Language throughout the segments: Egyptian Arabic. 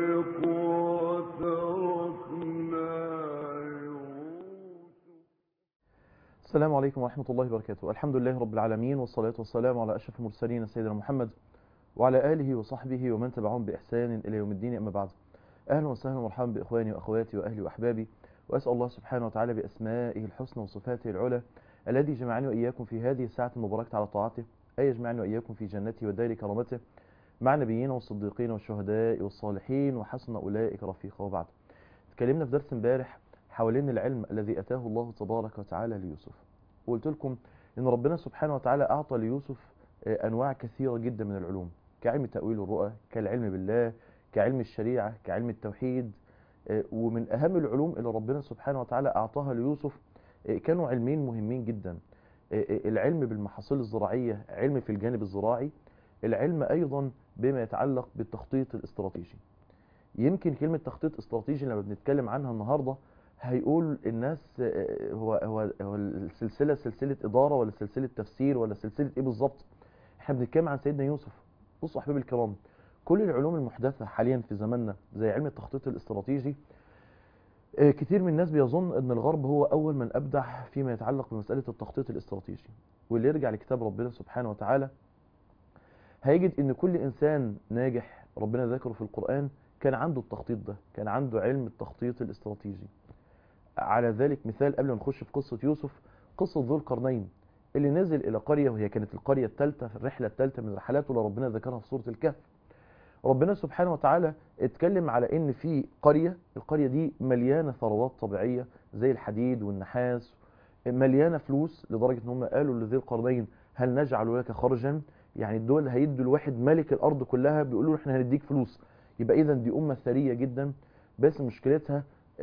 السلام عليكم ورحمة الله وبركاته الحمد لله رب العالمين والصلاة والسلام على أشرف المرسلين سيدنا محمد وعلى آله وصحبه ومن تبعهم بإحسان إلى يوم الدين أما بعد أهلا وسهلا ومرحبا بإخواني وأخواتي وأهلي وأحبابي وأسأل الله سبحانه وتعالى بأسمائه الحسنى وصفاته العلى الذي جمعني وإياكم في هذه الساعة المباركة على طاعته أي يجمعني وإياكم في جنته ودار كرامته مع نبيين والصديقين والشهداء والصالحين وحسن أولئك رفيقا وبعد تكلمنا في درس امبارح حوالين العلم الذي أتاه الله تبارك وتعالى ليوسف وقلت لكم ان ربنا سبحانه وتعالى اعطى ليوسف انواع كثيره جدا من العلوم كعلم تاويل الرؤى كالعلم بالله كعلم الشريعه كعلم التوحيد ومن اهم العلوم اللي ربنا سبحانه وتعالى اعطاها ليوسف كانوا علمين مهمين جدا العلم بالمحاصيل الزراعيه علم في الجانب الزراعي العلم ايضا بما يتعلق بالتخطيط الاستراتيجي يمكن كلمه تخطيط استراتيجي لما بنتكلم عنها النهارده هيقول الناس هو هو هو السلسله سلسله اداره ولا سلسله تفسير ولا سلسله ايه بالظبط احنا بنتكلم عن سيدنا يوسف بصوا احبابي الكرام كل العلوم المحدثه حاليا في زماننا زي علم التخطيط الاستراتيجي كتير من الناس بيظن ان الغرب هو اول من ابدع فيما يتعلق بمساله التخطيط الاستراتيجي واللي يرجع لكتاب ربنا سبحانه وتعالى هيجد ان كل انسان ناجح ربنا ذكره في القران كان عنده التخطيط ده كان عنده علم التخطيط الاستراتيجي على ذلك مثال قبل ما نخش في قصة يوسف قصة ذو القرنين اللي نزل إلى قرية وهي كانت القرية الثالثة في الرحلة الثالثة من رحلاته اللي ربنا ذكرها في سورة الكهف ربنا سبحانه وتعالى اتكلم على ان في قرية القرية دي مليانة ثروات طبيعية زي الحديد والنحاس مليانة فلوس لدرجة ان هم قالوا لذي القرنين هل نجعل لك خرجا يعني الدول هيدوا الواحد ملك الارض كلها بيقولوا له احنا هنديك فلوس يبقى اذا دي امة ثرية جدا بس مشكلتها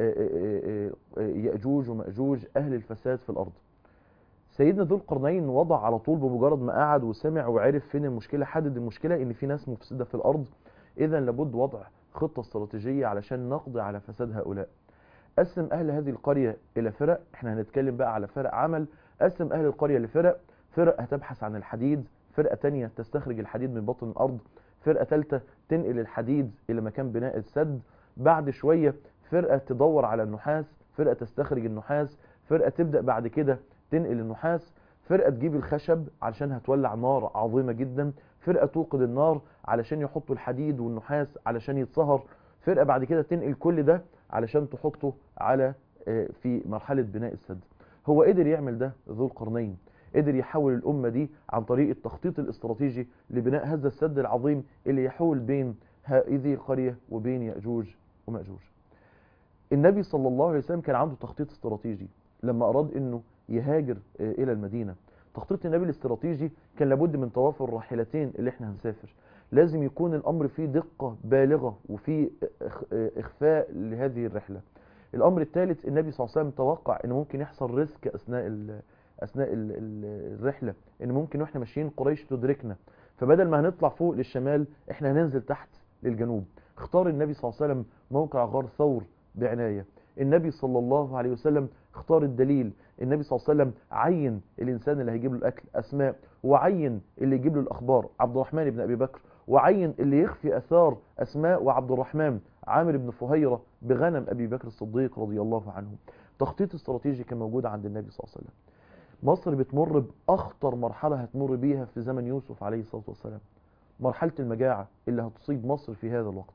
يأجوج ومأجوج أهل الفساد في الأرض سيدنا ذو القرنين وضع على طول بمجرد ما قعد وسمع وعرف فين المشكلة حدد المشكلة ان في ناس مفسدة في الأرض إذا لابد وضع خطة استراتيجية علشان نقضي على فساد هؤلاء قسم أهل هذه القرية إلى فرق احنا هنتكلم بقى على فرق عمل قسم أهل القرية لفرق فرق هتبحث عن الحديد فرقة تانية تستخرج الحديد من بطن الأرض فرقة ثالثة تنقل الحديد إلى مكان بناء السد بعد شوية فرقة تدور على النحاس فرقة تستخرج النحاس فرقة تبدأ بعد كده تنقل النحاس فرقة تجيب الخشب علشان هتولع نار عظيمة جدا فرقة توقد النار علشان يحطوا الحديد والنحاس علشان يتصهر فرقة بعد كده تنقل كل ده علشان تحطه على في مرحلة بناء السد هو قدر يعمل ده ذو القرنين قدر يحول الأمة دي عن طريق التخطيط الاستراتيجي لبناء هذا السد العظيم اللي يحول بين هذه القرية وبين يأجوج ومأجوج النبي صلى الله عليه وسلم كان عنده تخطيط استراتيجي لما أراد أنه يهاجر إلى المدينة تخطيط النبي الاستراتيجي كان لابد من توافر الراحلتين اللي احنا هنسافر لازم يكون الأمر فيه دقة بالغة وفيه إخفاء لهذه الرحلة الأمر الثالث النبي صلى الله عليه وسلم توقع أنه ممكن يحصل ريسك أثناء ال أثناء ال ال الرحلة أن ممكن وإحنا ماشيين قريش تدركنا فبدل ما هنطلع فوق للشمال احنا هننزل تحت للجنوب اختار النبي صلى الله عليه وسلم موقع غار ثور بعناية النبي صلى الله عليه وسلم اختار الدليل النبي صلى الله عليه وسلم عين الإنسان اللي هيجيب له الأكل أسماء وعين اللي يجيب له الأخبار عبد الرحمن بن أبي بكر وعين اللي يخفي أثار أسماء وعبد الرحمن عامر بن فهيرة بغنم أبي بكر الصديق رضي الله عنه تخطيط استراتيجي كان موجود عند النبي صلى الله عليه وسلم مصر بتمر بأخطر مرحلة هتمر بيها في زمن يوسف عليه الصلاة والسلام مرحلة المجاعة اللي هتصيب مصر في هذا الوقت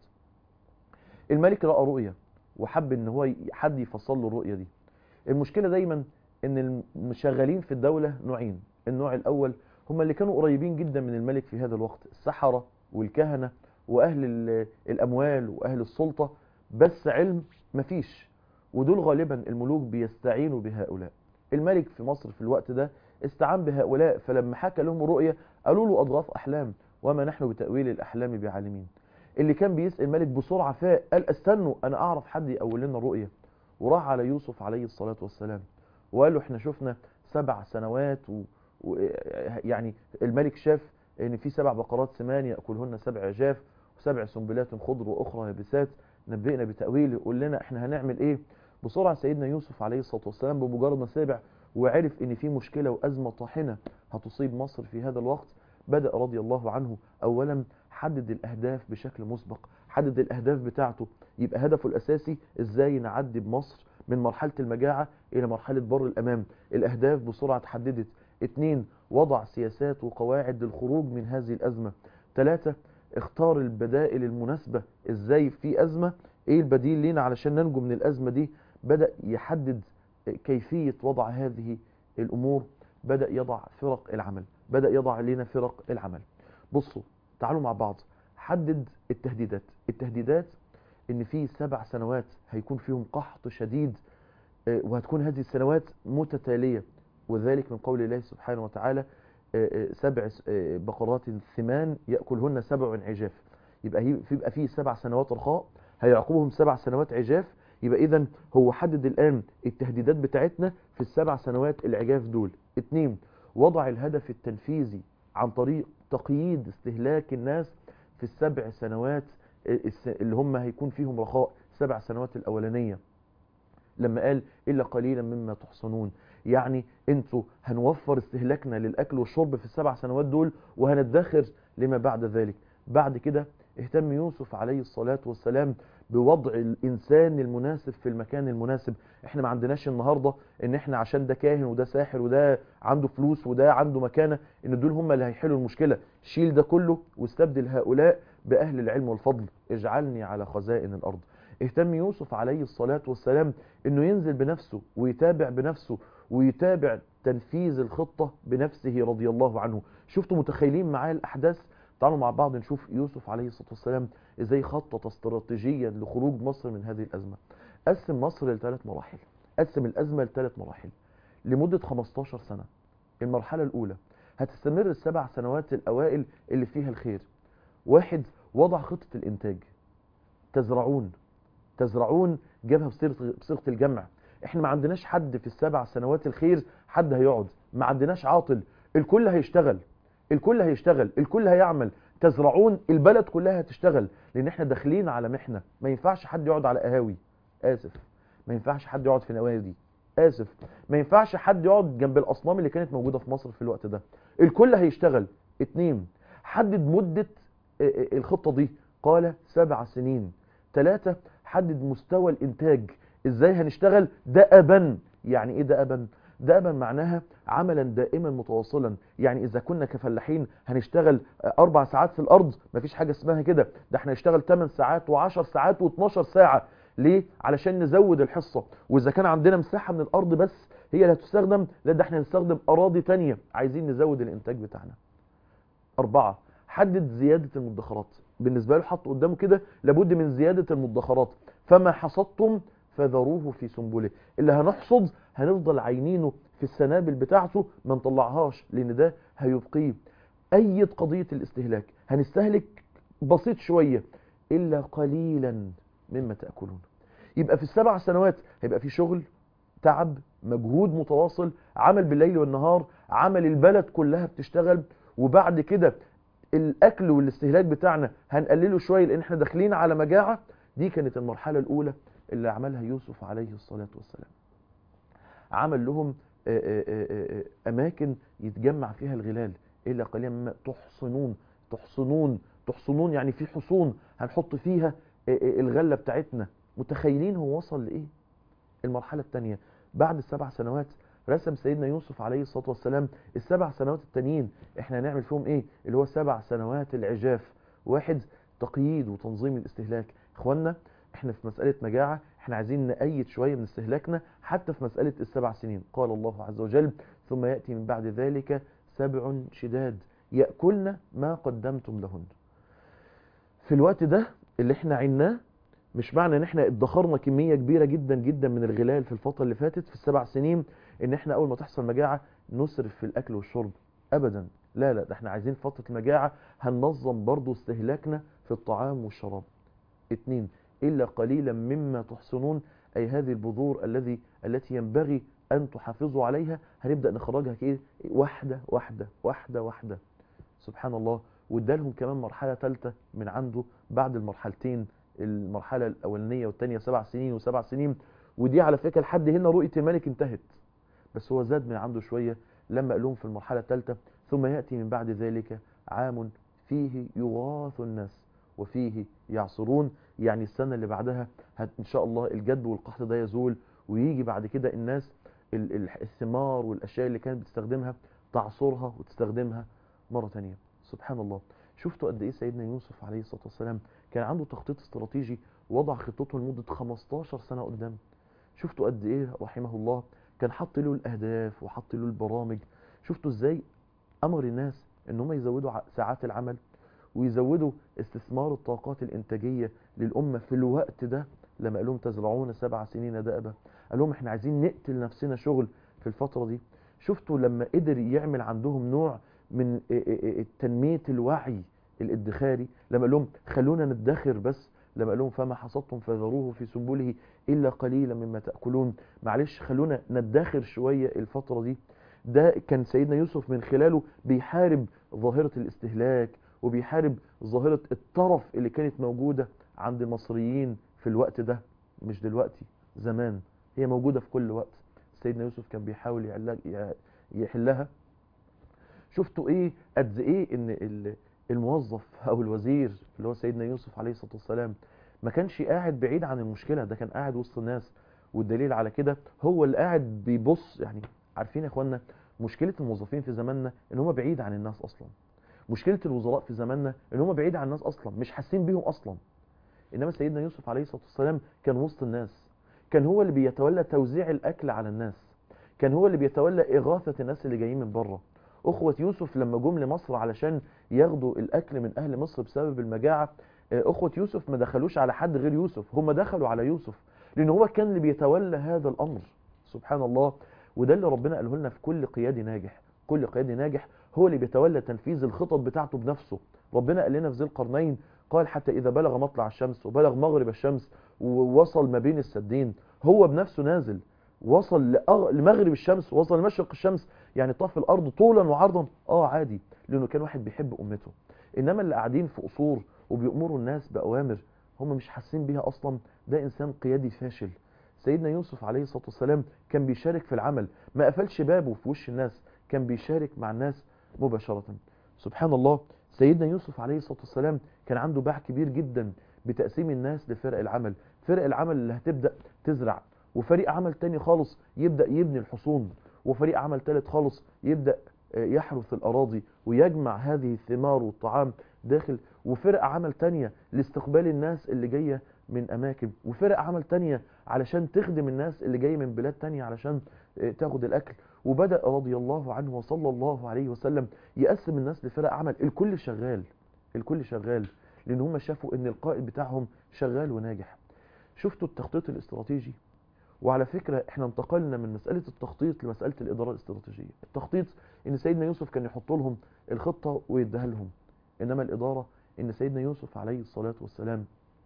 الملك رأى رؤية وحب ان هو حد يفصل له الرؤية دي المشكلة دايما ان المشغلين في الدولة نوعين النوع الاول هم اللي كانوا قريبين جدا من الملك في هذا الوقت السحرة والكهنة واهل الاموال واهل السلطة بس علم مفيش ودول غالبا الملوك بيستعينوا بهؤلاء الملك في مصر في الوقت ده استعان بهؤلاء فلما حكى لهم الرؤية قالوا له اضغاث احلام وما نحن بتأويل الاحلام بعالمين اللي كان بيسأل الملك بسرعة فاق قال استنوا انا اعرف حد يقول لنا الرؤية وراح على يوسف عليه الصلاة والسلام وقال له احنا شفنا سبع سنوات و... و... يعني الملك شاف ان في سبع بقرات سمان يأكلهن سبع عجاف وسبع سنبلات خضر واخرى يابسات نبئنا بتأويله قول لنا احنا هنعمل ايه بسرعة سيدنا يوسف عليه الصلاة والسلام بمجرد ما سمع وعرف ان في مشكلة وازمة طاحنة هتصيب مصر في هذا الوقت بدأ رضي الله عنه اولا حدد الاهداف بشكل مسبق حدد الاهداف بتاعته يبقى هدفه الاساسي ازاي نعدي بمصر من مرحلة المجاعة الى مرحلة بر الامام الاهداف بسرعة اتحددت اتنين وضع سياسات وقواعد للخروج من هذه الازمة ثلاثة اختار البدائل المناسبة ازاي في ازمة ايه البديل لينا علشان ننجو من الازمة دي بدأ يحدد كيفية وضع هذه الامور بدأ يضع فرق العمل بدأ يضع لنا فرق العمل بصوا تعالوا مع بعض حدد التهديدات التهديدات ان في سبع سنوات هيكون فيهم قحط شديد آه، وهتكون هذه السنوات متتالية وذلك من قول الله سبحانه وتعالى آه، آه، سبع س- آه، بقرات ثمان يأكلهن سبع عجاف يبقى هي- في- يبقى فيه سبع سنوات رخاء هيعقبهم سبع سنوات عجاف يبقى اذا هو حدد الآن التهديدات بتاعتنا في السبع سنوات العجاف دول اتنين وضع الهدف التنفيذي عن طريق تقييد استهلاك الناس في السبع سنوات الس- اللي هم هيكون فيهم رخاء سبع سنوات الأولانية لما قال إلا قليلا مما تحصنون يعني انتوا هنوفر استهلاكنا للأكل والشرب في السبع سنوات دول وهندخر لما بعد ذلك بعد كده اهتم يوسف عليه الصلاة والسلام بوضع الإنسان المناسب في المكان المناسب احنا ما عندناش النهاردة ان احنا عشان ده كاهن وده ساحر وده عنده فلوس وده عنده مكانة ان دول هم اللي هيحلوا المشكلة شيل ده كله واستبدل هؤلاء بأهل العلم والفضل اجعلني على خزائن الأرض اهتم يوسف عليه الصلاة والسلام انه ينزل بنفسه ويتابع بنفسه ويتابع تنفيذ الخطة بنفسه رضي الله عنه شفتوا متخيلين معايا الأحداث تعالوا مع بعض نشوف يوسف عليه الصلاة والسلام ازاي خطط استراتيجيا لخروج مصر من هذه الأزمة قسم مصر لثلاث مراحل قسم الأزمة لثلاث مراحل لمدة 15 سنة المرحلة الأولى هتستمر السبع سنوات الأوائل اللي فيها الخير واحد وضع خطة الإنتاج تزرعون تزرعون جابها بصيغة بصيغة الجمع احنا ما عندناش حد في السبع سنوات الخير حد هيقعد ما عندناش عاطل الكل هيشتغل الكل هيشتغل الكل هيعمل تزرعون البلد كلها هتشتغل لان احنا داخلين على محنة ما ينفعش حد يقعد على قهاوي اسف ما ينفعش حد يقعد في نوادي اسف ما ينفعش حد يقعد جنب الاصنام اللي كانت موجودة في مصر في الوقت ده الكل هيشتغل اتنين حدد مدة اه، اه، الخطة دي قال سبع سنين ثلاثة حدد مستوى الانتاج ازاي هنشتغل دأبا يعني ايه دأبا دأبا معناها عملا دائما متواصلا يعني اذا كنا كفلاحين هنشتغل اربع ساعات في الارض مفيش حاجة اسمها كده ده احنا نشتغل 8 ساعات و10 ساعات و12 ساعة ليه علشان نزود الحصة واذا كان عندنا مساحة من الارض بس هي اللي هتستخدم لا ده احنا نستخدم اراضي تانية عايزين نزود الانتاج بتاعنا أربعة حدد زيادة المدخرات بالنسبة له حط قدامه كده لابد من زيادة المدخرات فما حصدتم فذروه في سنبله اللي هنحصد هنفضل عينينه في السنابل بتاعته ما نطلعهاش لان ده هيبقيه اي قضية الاستهلاك هنستهلك بسيط شوية الا قليلا مما تأكلون يبقى في السبع سنوات هيبقى في شغل تعب مجهود متواصل عمل بالليل والنهار عمل البلد كلها بتشتغل وبعد كده الاكل والاستهلاك بتاعنا هنقلله شويه لان احنا داخلين على مجاعه دي كانت المرحله الاولى اللي عملها يوسف عليه الصلاه والسلام عمل لهم آه، آه، آه، آه، اماكن يتجمع فيها الغلال الا قليلا مما تحصنون تحصنون تحصنون يعني في حصون هنحط فيها آه، آه، الغله بتاعتنا متخيلين هو وصل لايه المرحله الثانيه بعد السبع سنوات رسم سيدنا يوسف عليه الصلاة والسلام السبع سنوات التانيين احنا هنعمل فيهم ايه اللي هو سبع سنوات العجاف واحد تقييد وتنظيم الاستهلاك اخوانا احنا في مسألة مجاعة احنا عايزين نأيد شوية من استهلاكنا حتى في مسألة السبع سنين قال الله عز وجل ثم يأتي من بعد ذلك سبع شداد يأكلن ما قدمتم لهن في الوقت ده اللي احنا عيناه مش معنى ان احنا ادخرنا كمية كبيرة جدا جدا من الغلال في الفترة اللي فاتت في السبع سنين ان احنا اول ما تحصل مجاعة نسرف في الاكل والشرب ابدا لا لا ده احنا عايزين في فترة المجاعة هننظم برضو استهلاكنا في الطعام والشراب اتنين الا قليلا مما تحصنون اي هذه البذور الذي التي ينبغي ان تحافظوا عليها هنبدأ نخرجها كده واحدة واحدة واحدة واحدة سبحان الله وادالهم كمان مرحلة ثالثة من عنده بعد المرحلتين المرحلة الأولانية والثانية سبع سنين وسبع سنين ودي على فكرة لحد هنا رؤية الملك انتهت بس هو زاد من عنده شوية لما قال لهم في المرحلة الثالثة ثم يأتي من بعد ذلك عام فيه يغاث الناس وفيه يعصرون يعني السنة اللي بعدها هت إن شاء الله الجد والقحط ده يزول ويجي بعد كده الناس ال- ال- الثمار والأشياء اللي كانت بتستخدمها تعصرها وتستخدمها مرة تانية سبحان الله شفتوا قد إيه سيدنا يوسف عليه الصلاة والسلام كان عنده تخطيط استراتيجي وضع خطته لمدة 15 سنة قدام شفتوا قد إيه رحمه الله كان حط له الأهداف وحط له البرامج شفتوا إزاي أمر الناس إن هم يزودوا ع- ساعات العمل ويزودوا استثمار الطاقات الإنتاجية للأمة في الوقت ده لما قال لهم تزرعون سبع سنين دأبا قال لهم احنا عايزين نقتل نفسنا شغل في الفترة دي شفتوا لما قدر يعمل عندهم نوع من ا- ا- ا- تنمية الوعي الادخاري لما قال لهم خلونا ندخر بس لما قال لهم فما حصدتم فذروه في سنبله إلا قليلا مما تأكلون معلش خلونا ندخر شوية الفترة دي ده كان سيدنا يوسف من خلاله بيحارب ظاهرة الاستهلاك وبيحارب ظاهرة الطرف اللي كانت موجودة عند المصريين في الوقت ده مش دلوقتي زمان هي موجودة في كل وقت سيدنا يوسف كان بيحاول يعلا- يحلها شفتوا ايه قد ايه ان ال- الموظف او الوزير اللي هو سيدنا يوسف عليه الصلاة والسلام ما كانش قاعد بعيد عن المشكلة ده كان قاعد وسط الناس والدليل على كده هو اللي قاعد بيبص يعني عارفين يا اخوانا مشكلة الموظفين في زماننا ان هم بعيد عن الناس اصلا مشكلة الوزراء في زماننا ان هم بعيد عن الناس اصلا مش حاسين بيهم اصلا انما سيدنا يوسف عليه الصلاة والسلام كان وسط الناس كان هو اللي بيتولى توزيع الاكل على الناس كان هو اللي بيتولى اغاثة الناس اللي جايين من بره اخوة يوسف لما جم لمصر علشان ياخدوا الاكل من اهل مصر بسبب المجاعة آه، اخوة يوسف ما دخلوش على حد غير يوسف هم دخلوا على يوسف لان هو كان اللي بيتولى هذا الامر سبحان الله وده اللي ربنا قاله لنا في كل قيادي ناجح كل قيادي ناجح هو اللي بيتولى تنفيذ الخطط بتاعته بنفسه ربنا قال لنا في ذي القرنين قال حتى إذا بلغ مطلع الشمس وبلغ مغرب الشمس ووصل ما بين السدين هو بنفسه نازل وصل لأغ... لمغرب الشمس وصل لمشرق الشمس يعني طاف الأرض طولا وعرضا اه عادي لأنه كان واحد بيحب أمته إنما اللي قاعدين في قصور وبيأمروا الناس بأوامر هم مش حاسين بيها أصلا ده إنسان قيادي فاشل سيدنا يوسف عليه الصلاة والسلام كان بيشارك في العمل ما قفلش بابه في وش الناس كان بيشارك مع الناس مباشرة سبحان الله سيدنا يوسف عليه الصلاة والسلام كان عنده باع كبير جدا بتقسيم الناس لفرق العمل فرق العمل اللي هتبدأ تزرع وفريق عمل تاني خالص يبدأ يبني الحصون وفريق عمل تالت خالص يبدأ آه، يحرث الأراضي ويجمع هذه الثمار والطعام داخل وفرق عمل تانية لاستقبال الناس اللي جاية من أماكن وفرق عمل تانية علشان تخدم الناس اللي جاية من بلاد تانية علشان آه، تاخد الأكل وبدأ رضي الله عنه وصلى الله عليه وسلم يقسم الناس لفرق عمل الكل شغال الكل شغال لأن هم شافوا ان القائد بتاعهم شغال وناجح شفتوا التخطيط الاستراتيجي وعلى فكرة احنا انتقلنا من مسألة التخطيط لمسألة الإدارة الاستراتيجية التخطيط ان سيدنا يوسف كان يحط لهم الخطة ويديها لهم انما الإدارة ان سيدنا يوسف عليه الصلاة والسلام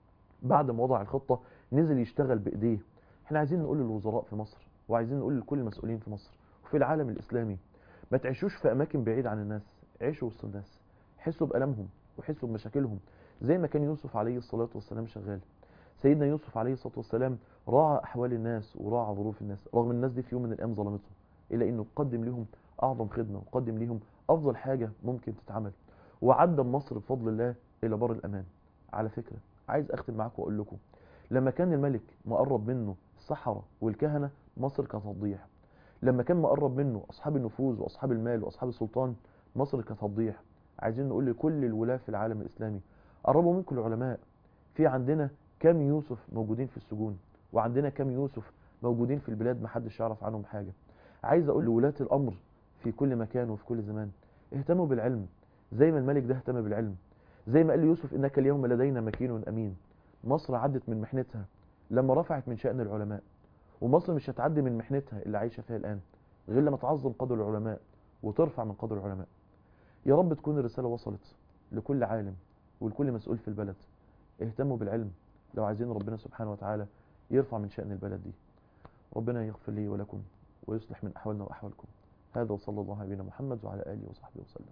بعد ما وضع الخطة نزل يشتغل بإيديه احنا عايزين نقول للوزراء في مصر وعايزين نقول لكل المسؤولين في مصر وفي العالم الإسلامي ما تعيشوش في أماكن بعيد عن الناس عيشوا وسط الناس حسوا بألمهم وحسوا بمشاكلهم زي ما كان يوسف عليه الصلاة والسلام شغال سيدنا يوسف عليه الصلاة والسلام راعى أحوال الناس وراعى ظروف الناس رغم الناس دي في يوم من الأيام ظلمتهم إلا إنه قدم لهم أعظم خدمة وقدم لهم أفضل حاجة ممكن تتعمل وعدى مصر بفضل الله إلى بر الأمان على فكرة عايز أختم معاكم وأقول لكم لما كان الملك مقرب منه السحرة والكهنة مصر كانت هتضيع لما كان مقرب منه أصحاب النفوذ وأصحاب المال وأصحاب السلطان مصر كانت هتضيع عايزين نقول لكل الولاة في العالم الإسلامي قربوا منكم العلماء في عندنا كم يوسف موجودين في السجون وعندنا كم يوسف موجودين في البلاد محدش يعرف عنهم حاجة عايز أقول لولاة الأمر في كل مكان وفي كل زمان اهتموا بالعلم زي ما الملك ده اهتم بالعلم زي ما قال ليوسف إنك اليوم لدينا مكين أمين مصر عدت من محنتها لما رفعت من شأن العلماء ومصر مش هتعدي من محنتها اللي عايشة فيها الآن غير لما تعظم قدر العلماء وترفع من قدر العلماء يا رب تكون الرسالة وصلت لكل عالم ولكل مسؤول في البلد اهتموا بالعلم لو عايزين ربنا سبحانه وتعالى يرفع من شأن البلد دي ربنا يغفر لي ولكم ويصلح من أحوالنا وأحوالكم هذا وصلى الله على نبينا محمد وعلى آله وصحبه وسلم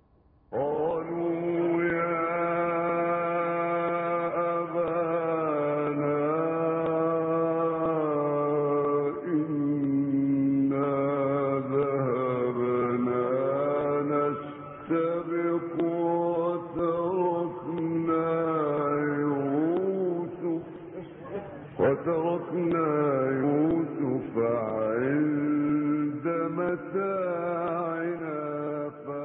قالوا يا أبانا إنا ذهبنا نستبق وتركنا تركنا يوسف عند متاعنا